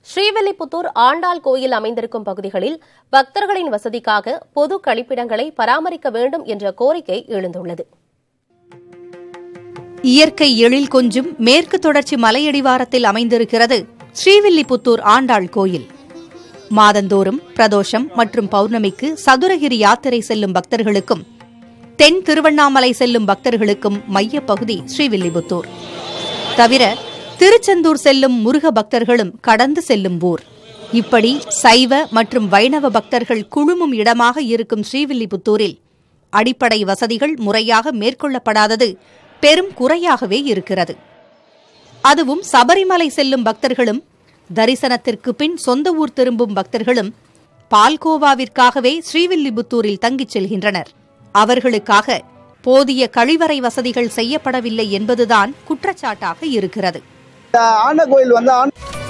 ஸ்ரீவில்லிபுத்தூர் ஆண்டாள் கோயில் அமைந்திருக்கும் பகுதிகளில் பக்தர்களின் வசதிக்காக பொது கழிப்பிடங்களை பராமரிக்க வேண்டும் என்ற கோரிக்கை எழுந்துள்ளது இயற்கை எழில் கொஞ்சும் மேற்கு தொடர்ச்சி மலையடிவாரத்தில் அமைந்திருக்கிறது ஸ்ரீவில்லிபுத்தூர் ஆண்டாள் கோயில் மாதந்தோறும் பிரதோஷம் மற்றும் பௌர்ணமிக்கு சதுரகிரி யாத்திரை செல்லும் பக்தர்களுக்கும் தென் திருவண்ணாமலை செல்லும் பக்தர்களுக்கும் மையப்பகுதி ஸ்ரீவில்லிபுத்தூர் தவிர திருச்செந்தூர் செல்லும் முருக பக்தர்களும் கடந்து செல்லும் ஊர் இப்படி சைவ மற்றும் வைணவ பக்தர்கள் குழுமும் இடமாக இருக்கும் ஸ்ரீவில்லிபுத்தூரில் அடிப்படை வசதிகள் முறையாக மேற்கொள்ளப்படாதது பெரும் குறையாகவே இருக்கிறது அதுவும் சபரிமலை செல்லும் பக்தர்களும் தரிசனத்திற்கு பின் சொந்த ஊர் திரும்பும் பக்தர்களும் பால்கோவாவிற்காகவே ஸ்ரீவில்லிபுத்தூரில் தங்கிச் செல்கின்றனர் அவர்களுக்காக போதிய கழிவறை வசதிகள் செய்யப்படவில்லை என்பதுதான் குற்றச்சாட்டாக இருக்கிறது ஆண்ட கோயில் வந்து ஆண்